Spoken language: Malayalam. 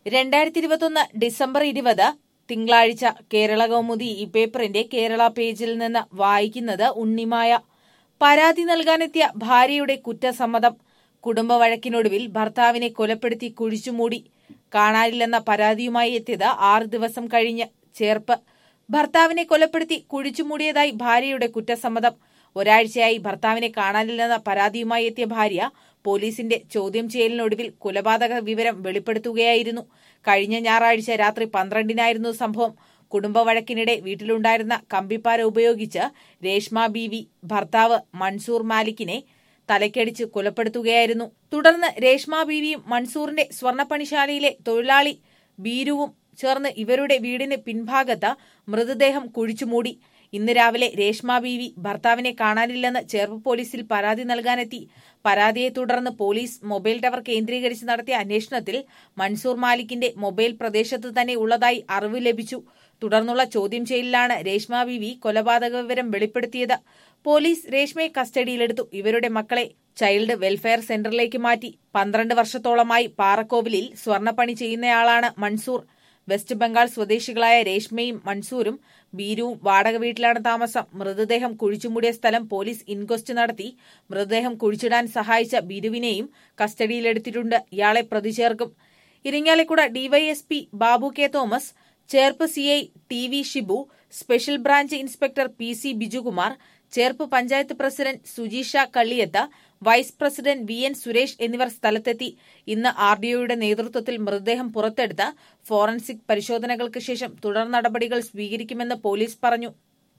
രണ്ടായിരത്തി ഇരുപത്തൊന്ന് ഡിസംബർ ഇരുപത് തിങ്കളാഴ്ച കേരള കൗമുദി ഈ പേപ്പറിന്റെ കേരള പേജിൽ നിന്ന് വായിക്കുന്നത് ഉണ്ണിമായ പരാതി നൽകാനെത്തിയ ഭാര്യയുടെ കുറ്റസമ്മതം കുടുംബ വഴക്കിനൊടുവിൽ ഭർത്താവിനെ കൊലപ്പെടുത്തി കുഴിച്ചുമൂടി കാണാനില്ലെന്ന പരാതിയുമായി എത്തിയത് ആറ് ദിവസം കഴിഞ്ഞ് ചേർപ്പ് ഭർത്താവിനെ കൊലപ്പെടുത്തി കുഴിച്ചുമൂടിയതായി ഭാര്യയുടെ കുറ്റസമ്മതം ഒരാഴ്ചയായി ഭർത്താവിനെ കാണാനില്ലെന്ന പരാതിയുമായി എത്തിയ ഭാര്യ പോലീസിന്റെ ചോദ്യം ചെയ്യലിനൊടുവിൽ കൊലപാതക വിവരം വെളിപ്പെടുത്തുകയായിരുന്നു കഴിഞ്ഞ ഞായറാഴ്ച രാത്രി പന്ത്രണ്ടിനായിരുന്നു സംഭവം കുടുംബ വഴക്കിനിടെ വീട്ടിലുണ്ടായിരുന്ന കമ്പിപ്പാര ഉപയോഗിച്ച് രേഷ്മ ബീവി ഭർത്താവ് മൻസൂർ മാലിക്കിനെ തലക്കടിച്ച് കൊലപ്പെടുത്തുകയായിരുന്നു തുടർന്ന് രേഷ്മ ബീവിയും മൻസൂറിന്റെ സ്വർണ്ണപ്പണിശാലയിലെ തൊഴിലാളി ബീരുവും ചേർന്ന് ഇവരുടെ വീടിന് പിൻഭാഗത്ത് മൃതദേഹം കുഴിച്ചുമൂടി ഇന്ന് രാവിലെ രേഷ്മ ബീവി ഭർത്താവിനെ കാണാനില്ലെന്ന് ചേർപ്പ് പോലീസിൽ പരാതി നൽകാനെത്തി പരാതിയെ തുടർന്ന് പോലീസ് മൊബൈൽ ടവർ കേന്ദ്രീകരിച്ച് നടത്തിയ അന്വേഷണത്തിൽ മൻസൂർ മാലിക്കിന്റെ മൊബൈൽ പ്രദേശത്ത് തന്നെ ഉള്ളതായി അറിവ് ലഭിച്ചു തുടർന്നുള്ള ചോദ്യം ചെയ്യലിലാണ് രേഷ്മ ബീവി കൊലപാതക വിവരം വെളിപ്പെടുത്തിയത് പോലീസ് രേഷ്മയെ കസ്റ്റഡിയിലെടുത്തു ഇവരുടെ മക്കളെ ചൈൽഡ് വെൽഫെയർ സെന്ററിലേക്ക് മാറ്റി പന്ത്രണ്ട് വർഷത്തോളമായി പാറക്കോവിലിൽ സ്വർണ്ണപ്പണി ചെയ്യുന്നയാളാണ് മൻസൂർ വെസ്റ്റ് ബംഗാൾ സ്വദേശികളായ രേഷ്മയും മൻസൂരും ബീരുവും വാടക വീട്ടിലാണ് താമസം മൃതദേഹം കുഴിച്ചുമൂടിയ സ്ഥലം പോലീസ് ഇൻക്വസ്റ്റ് നടത്തി മൃതദേഹം കുഴിച്ചിടാൻ സഹായിച്ച ബിരുവിനെയും കസ്റ്റഡിയിലെടുത്തിട്ടുണ്ട് ഇയാളെ പ്രതി ചേർക്കും Irinjalakuda DYSP Babu K Thomas Cherpu CI T V Shibu special branch inspector P C Bijukumar Cherpu panchayat president Sujeesha Kalliyath vice president V N Suresh എന്നിവർ സ്ഥലത്തെത്തി ഇന്ന് ആർ ഡിഒയുടെ നേതൃത്വത്തിൽ മൃതദേഹം പുറത്തെടുത്ത് ഫോറൻസിക് പരിശോധനകൾക്ക് ശേഷം തുടർ നടപടികൾ സ്വീകരിക്കുമെന്ന് പോലീസ് പറഞ്ഞു